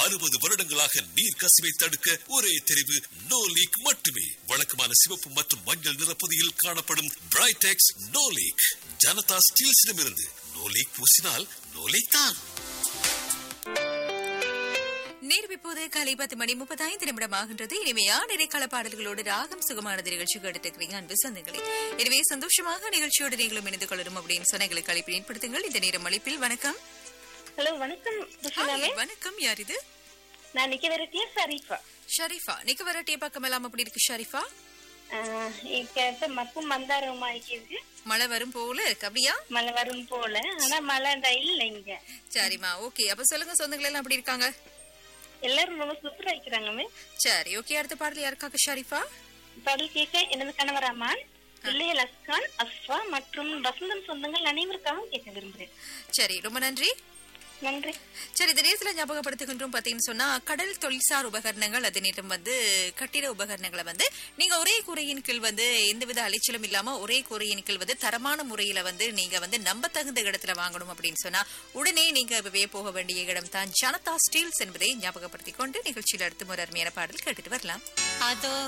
அறுபது வருடங்களாக நீர் கசிவை தடுக்க ஒரே தெரிவு நோ லீக் மட்டுமே வழக்கமான சிவப்பு மற்றும் மஞ்சள் நிறப்பொதியில் காணப்படும் பிரைடெக்ஸ் நோ லீக் ஜனதா ஸ்டீல்ஸிடமிருந்து நோ லீக் பூசினால் நோ லீக் தான் நேரம் இப்போது காலை பத்து மணி முப்பத்தைந்து நிமிடம் ஆகின்றது இனிமையான இடைக்கால பாடல்களோடு ராகம் சுகமானது நிகழ்ச்சிக்கு எடுத்துக்கிறீங்க அன்பு சொந்தங்களே எனவே சந்தோஷமாக நிகழ்ச்சியோடு நீங்களும் இணைந்து கொள்ளணும் அப்படின்னு சொன்ன எங்களுக்கு அழைப்பு ஏற்படுத்துங்கள் இந்த நேரம் அழைப்பில் வணக்கம் ஹலோ வணக்கம் ருஷினா ஹாய், மேம் வணக்கம் யார் இது நான் நிக்க வரட்டிய ஷரீஃபா ஷரீஃபா நிக்க வரட்டிய பக்கம் எல்லாம் அப்படி இருக்கு ஷரீஃபா ஆஹ் இப்ப மக்கும் மந்தாரமா இருக்குது மழை வரும் போல இருக்கு அப்படியா மழை வரும் போல ஆனா மழை இல்ல இங்க சரிம்மா ஓகே அப்ப சொல்லுங்க சொந்தங்கள் எல்லாம் அப்படி இருக்காங்க எல்லாரும் ரொம்ப சூப்பரா இருக்கிறாங்க மேம் சரி ஓகே அடுத்த பாடல் யாருக்காக ஷரீஃபா பாடல் கேட்க எனது கணவர் அம்மான் பிள்ளைகள் அஸ்கான் அஸ்வா மற்றும் வசந்தம் சொந்தங்கள் அனைவருக்காகவும் கேட்க விரும்புகிறேன் சரி ரொம்ப நன்றி நன்றி சரி இந்த நேரத்துல ஞாபகப்படுத்துகின்றோம் பாத்தீங்கன்னு சொன்னா கடல் தொழில்சார் உபகரணங்கள் அது நேரம் வந்து கட்டிட உபகரணங்களை வந்து நீங்க ஒரே கூரையின் கீழ் வந்து எந்தவித அலைச்சலும் இல்லாம ஒரே கூரையின் கீழ் வந்து தரமான முறையில வந்து நீங்க வந்து நம்ப தகுந்த இடத்துல வாங்கணும் அப்படின்னு சொன்னா உடனே நீங்க இப்பவே போக வேண்டிய இடம் தான் ஜனதா ஸ்டீல்ஸ் என்பதை ஞாபகப்படுத்திக் கொண்டு நிகழ்ச்சியில் அடுத்து ஒரு அருமையான பாடல் கேட்டுட்டு வரலாம் அதோ